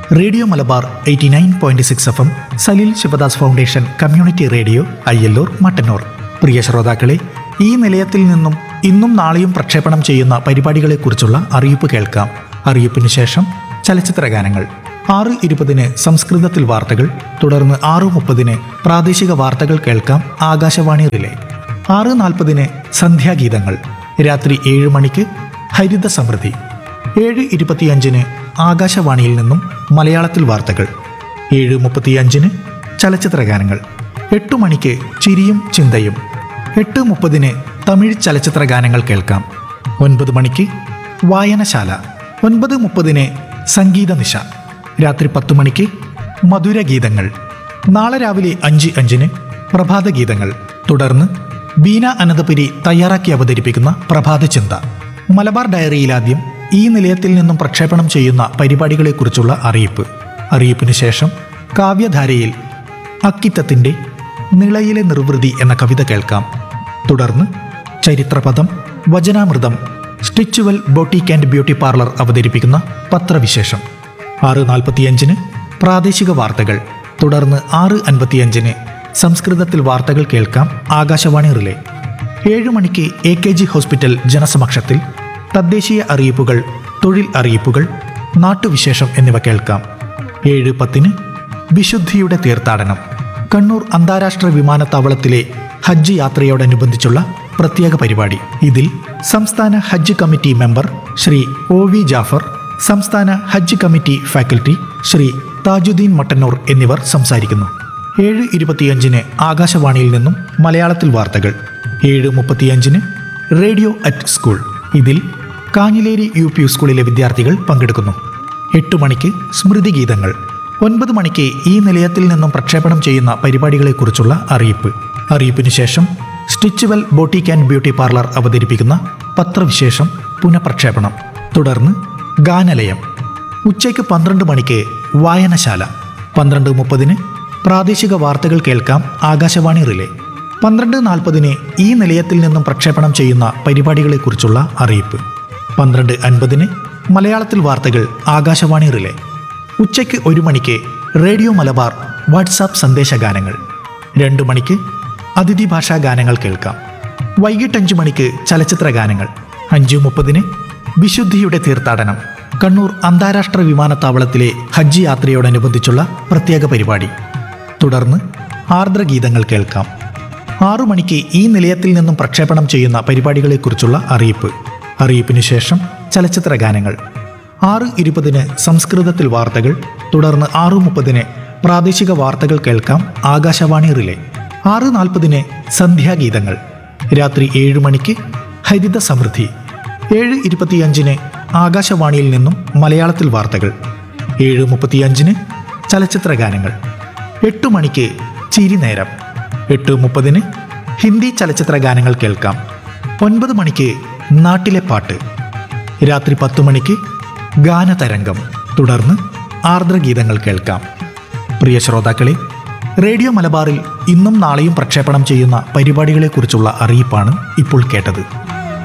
radio Malabar eighty nine point six F M Saleel Sivadas foundation community radio Ayyallur Mattannur പ്രിയ ശ്രോതാക്കളെ ഈ നിലയത്തിൽ നിന്നും ഇന്നും നാളെയും പ്രക്ഷേപണം ചെയ്യുന്ന പരിപാടികളെക്കുറിച്ചുള്ള അറിയിപ്പ് കേൾക്കാം അറിയിപ്പിന് ശേഷം ചലച്ചിത്ര ഗാനങ്ങൾ ആറ് ഇരുപതിന് സംസ്കൃതത്തിൽ വാർത്തകൾ തുടർന്ന് ആറ് മുപ്പതിന് പ്രാദേശിക വാർത്തകൾ കേൾക്കാം ആകാശവാണി റിലേ ആറ് നാൽപ്പതിന് സന്ധ്യാഗീതങ്ങൾ രാത്രി ഏഴ് മണിക്ക് ഹരിത സമൃദ്ധി ഏഴ് ഇരുപത്തിയഞ്ചിന് ആകാശവാണിയിൽ നിന്നും മലയാളത്തിൽ വാർത്തകൾ ഏഴ് മുപ്പത്തിയഞ്ചിന് ചലച്ചിത്ര ഗാനങ്ങൾ എട്ട് മണിക്ക് ചിരിയും ചിന്തയും എട്ട് മുപ്പതിന് തമിഴ് ചലച്ചിത്ര ഗാനങ്ങൾ കേൾക്കാം ഒൻപത് മണിക്ക് വായനശാല ഒൻപത് മുപ്പതിന് സംഗീത നിശ രാത്രി പത്ത് മണിക്ക് മധുരഗീതങ്ങൾ നാളെ രാവിലെ അഞ്ച് അഞ്ചിന് പ്രഭാത ഗീതങ്ങൾ തുടർന്ന് ബീന അനന്തപുരി തയ്യാറാക്കി അവതരിപ്പിക്കുന്ന പ്രഭാത ചിന്ത മലബാർ ഡയറിയിലാദ്യം ഈ നിലയത്തിൽ നിന്നും പ്രക്ഷേപണം ചെയ്യുന്ന പരിപാടികളെക്കുറിച്ചുള്ള അറിയിപ്പ് അറിയിപ്പിന് ശേഷം കാവ്യധാരയിൽ അക്കിത്തത്തിൻ്റെ നിളയിലെ നിർവൃതി എന്ന കവിത കേൾക്കാം തുടർന്ന് ചരിത്രപദം വചനാമൃതം Stitchual boutique and beauty parlour അവതരിപ്പിക്കുന്ന പത്രവിശേഷം ആറ് നാൽപ്പത്തിയഞ്ചിന് പ്രാദേശിക വാർത്തകൾ തുടർന്ന് ആറ് അൻപത്തിയഞ്ചിന് സംസ്കൃതത്തിൽ വാർത്തകൾ കേൾക്കാം ആകാശവാണി റിലേ ഏഴ് മണിക്ക് എ കെ ജി ഹോസ്പിറ്റൽ ജനസമക്ഷത്തിൽ തദ്ദേശീയ അറിയിപ്പുകൾ തൊഴിൽ അറിയിപ്പുകൾ നാട്ടുവിശേഷം എന്നിവ കേൾക്കാം ഏഴ് പത്തിന് വിശുദ്ധിയുടെ തീർത്ഥാടനം കണ്ണൂർ അന്താരാഷ്ട്ര വിമാനത്താവളത്തിലെ ഹജ്ജ് യാത്രയോടനുബന്ധിച്ചുള്ള പ്രത്യേക പരിപാടി ഇതിൽ സംസ്ഥാന ഹജ്ജ് committee member Shri O V Jafar സംസ്ഥാന ഹജ്ജ് കമ്മിറ്റി ഫാക്കൽറ്റി ശ്രീ താജുദ്ദീൻ മട്ടന്നൂർ എന്നിവർ സംസാരിക്കുന്നു ഏഴ് ഇരുപത്തിയഞ്ചിന് ആകാശവാണിയിൽ നിന്നും മലയാളത്തിൽ വാർത്തകൾ ഏഴ് മുപ്പത്തിയഞ്ചിന് റേഡിയോ അറ്റ് സ്കൂൾ ഇതിൽ കാഞ്ഞിലേരി യു പി സ്കൂളിലെ വിദ്യാർത്ഥികൾ പങ്കെടുക്കുന്നു എട്ട് മണിക്ക് സ്മൃതി ഗീതങ്ങൾ ഒൻപത് മണിക്ക് ഈ നിലയത്തിൽ നിന്നും പ്രക്ഷേപണം ചെയ്യുന്ന പരിപാടികളെക്കുറിച്ചുള്ള അറിയിപ്പ് അറിയിപ്പിന് ശേഷം Stitchual boutique and beauty parlour അവതരിപ്പിക്കുന്ന പത്രവിശേഷം പുനഃപ്രക്ഷേപണം തുടർന്ന് ഗാനലയം ഉച്ചയ്ക്ക് പന്ത്രണ്ട് മണിക്ക് വായനശാല പന്ത്രണ്ട് മുപ്പതിന് പ്രാദേശിക വാർത്തകൾ കേൾക്കാം ആകാശവാണി റിലേ പന്ത്രണ്ട് നാൽപ്പതിന് ഈ നിലയത്തിൽ നിന്നും പ്രക്ഷേപണം ചെയ്യുന്ന പരിപാടികളെക്കുറിച്ചുള്ള അറിയിപ്പ് പന്ത്രണ്ട് അൻപതിന് മലയാളത്തിൽ വാർത്തകൾ ആകാശവാണി റിലേ ഉച്ചയ്ക്ക് ഒരു മണിക്ക് റേഡിയോ മലബാർ വാട്സാപ്പ് സന്ദേശഗാനങ്ങൾ രണ്ട് മണിക്ക് അതിഥി ഭാഷാ ഗാനങ്ങൾ കേൾക്കാം വൈകിട്ട് അഞ്ച് മണിക്ക് ചലച്ചിത്ര ഗാനങ്ങൾ അഞ്ച് മുപ്പതിന് വിശുദ്ധിയുടെ തീർത്ഥാടനം കണ്ണൂർ അന്താരാഷ്ട്ര വിമാനത്താവളത്തിലെ ഹജ്ജ് യാത്രയോടനുബന്ധിച്ചുള്ള പ്രത്യേക പരിപാടി തുടർന്ന് ആർദ്രഗീതങ്ങൾ കേൾക്കാം ആറു മണിക്ക് ഈ നിലയത്തിൽ നിന്നും പ്രക്ഷേപണം ചെയ്യുന്ന പരിപാടികളെക്കുറിച്ചുള്ള അറിയിപ്പ് അറിയിപ്പിന് ശേഷം ചലച്ചിത്ര ഗാനങ്ങൾ ആറ് ഇരുപതിന് സംസ്കൃതത്തിൽ വാർത്തകൾ തുടർന്ന് ആറു മുപ്പതിന് പ്രാദേശിക വാർത്തകൾ കേൾക്കാം ആകാശവാണി റിലേ ആറ് നാൽപ്പതിന് സന്ധ്യാഗീതങ്ങൾ രാത്രി ഏഴ് മണിക്ക് ഹരിത സമൃദ്ധി ഏഴ് ഇരുപത്തിയഞ്ചിന് ആകാശവാണിയിൽ നിന്നും മലയാളത്തിൽ വാർത്തകൾ ഏഴ് മുപ്പത്തിയഞ്ചിന് ചലച്ചിത്ര ഗാനങ്ങൾ എട്ട് മണിക്ക് ചിരി നേരം എട്ട് മുപ്പതിന് ഹിന്ദി ചലച്ചിത്ര ഗാനങ്ങൾ കേൾക്കാം ഒൻപത് മണിക്ക് നാട്ടിലെ പാട്ട് രാത്രി പത്തു മണിക്ക് ഗാനതരംഗം തുടർന്ന് ആർദ്രഗീതങ്ങൾ കേൾക്കാം പ്രിയ ശ്രോതാക്കളെ റേഡിയോ മലബാറിൽ ഇന്നും നാളെയും പ്രക്ഷേപണം ചെയ്യുന്ന പരിപാടികളെക്കുറിച്ചുള്ള അറിയിപ്പാണ് ഇപ്പോൾ കേട്ടത്